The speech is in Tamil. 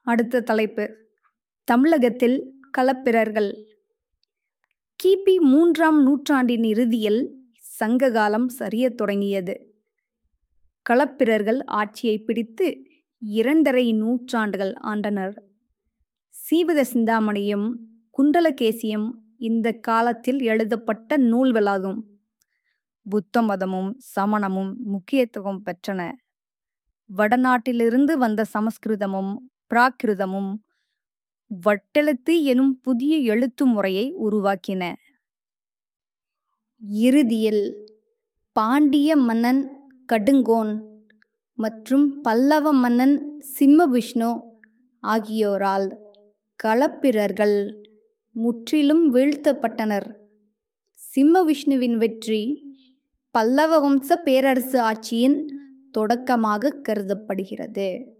அடுத்த தலைப்பு தமிழகத்தில் களப்பிரர்கள் கிபி மூன்றாம் நூற்றாண்டின் இறுதியில் சங்ககாலம் சரியத் தொடங்கியது களப்பிரர்கள் ஆட்சியை பிடித்து இரண்டரை நூற்றாண்டுகள் ஆண்டனர் சீவக சிந்தாமணியும் குண்டலகேசியும் இந்த காலத்தில் எழுதப்பட்ட நூல்களாகும் புத்த மதமும் சமணமும் முக்கியத்துவம் பெற்றன வடநாட்டிலிருந்து வந்த சமஸ்கிருதமும் பிராகிருதமும் வட்டெழுத்து எனும் புதிய எழுத்து முறையை உருவாக்கின இறுதியில் பாண்டிய மன்னன் கடுங்கோன் மற்றும் பல்லவ மன்னன் சிம்மவிஷ்ணு ஆகியோரால் களப்பிரர்கள் முற்றிலும் வீழ்த்தப்பட்டனர் சிம்மவிஷ்ணுவின் வெற்றி பல்லவ வம்ச பேரரசு ஆட்சியின் தொடக்கமாக கருதப்படுகிறது